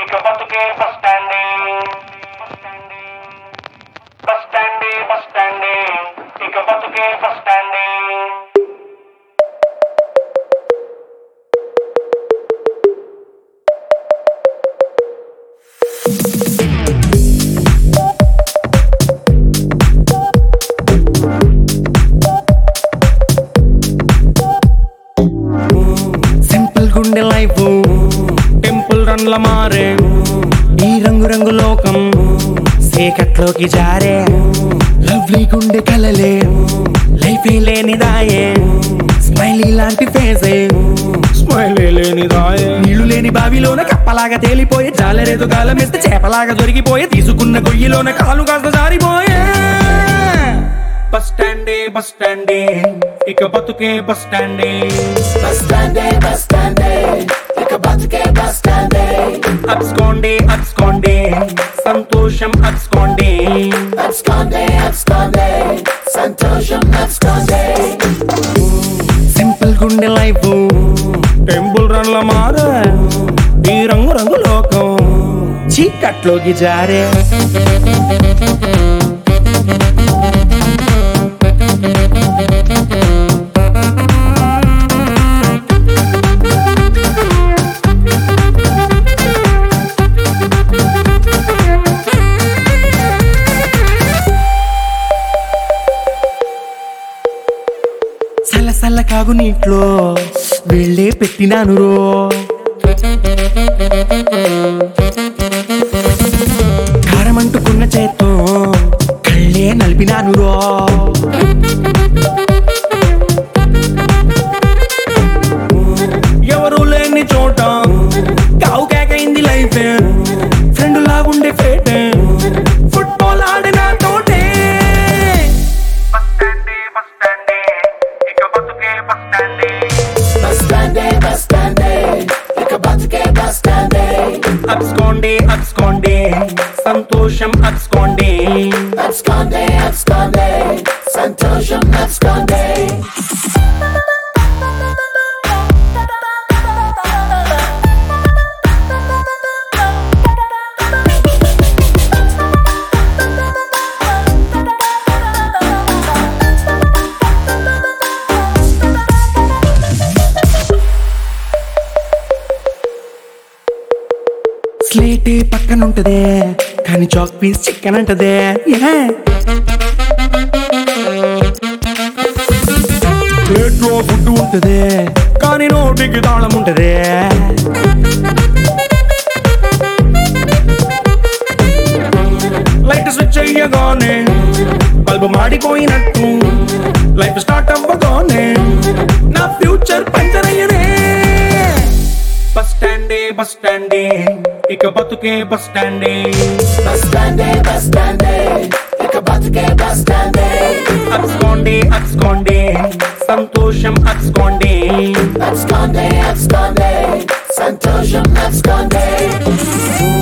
ఇక బతుకే బస్ స్టాండే బస్ స్టాండే బస్ స్టాండే ఇక బతుకే బస్ స్టాండే సింపుల్ గుండె లైఫ్ టెంపుల్ రన్ల మారే ఈ రంగు రంగు లోకం సేకట్లోకి జారే లవ్లీ గుండె కలలే లైఫ్ లేనిదాయే స్మైలీ లాంటి ఫేసే స్మైలీ లేనిదాయే నీళ్లు లేని బావిలోన కప్పలాగా తేలిపోయే జాలరేదు గాలమేస్తే చేపలాగా దొరికిపోయే తీసుకున్న గొయ్యిలోన కాలు కాస్త జారిపోయే బస్ స్టాండే బస్ స్టాండే ఇక బతుకే బస్ స్టాండే Bastante, bastante, ఇక బతుకే బస్టాండే అబ్స్కోండే అబ్స్కోండే సంతోషం అబ్స్కోండే అబ్స్కాండే అబ్స్కాండే సంతోషం అబ్స్కాండే సింపుల్ గుండె లైఫ్ టెంపుల్ రన్ల మారే ఈ రంగు రంగు లోకం చీకట్లోకి జారే సల్ల సల్ల కాగు నీట్లో వెళ్ళే పెట్టినాను రో కారమంటుకున్న చేత్తో కళ్ళే నలిపినాను రో ఎవరు లేని చోట కావు కేకైంది లైఫ్ ఫ్రెండ్ లాగుండే ఫేట్ ఫుట్బాల్ ఆడిన తోటే బస్ స్టాండే బస్ స్టాండే ఇక బతుకే బస్ స్టాండే బస్టాండే బస్టాండే ఇక బతుకే బస్టాండే అబ్స్కోండే అబ్స్కోండే సంతోషం అబ్స్కోండే అబ్స్కాండే అబ్స్కాండే సంతోషం అబ్స్కాండే స్లేటే పక్కన ఉంటదే కానీ చాక్ పీస్ చికెన్ అంటదే ప్లేట్లో ఫుడ్ ఉంటదే కానీ నోటికి తాళం ఉంటదే లైట్ స్విచ్ అయ్యగానే బల్బు మాడిపోయినట్టు లైఫ్ స్టార్ట్ అవ్వగానే నా ఫ్యూచర్ పంచర్ అయ్యనే బస్ స్టాండే బస్ స్టాండే ఇక బతుకే బస్ స్టాండే బస్టాండే బస్టాండే ఇక బతుకే బస్టాండే అబ్స్కోండే అబ్స్కోండే సంతోషం అబ్స్కోండే అబ్స్కాండే అబ్స్కాండే సంతోషం అబ్స్కాండే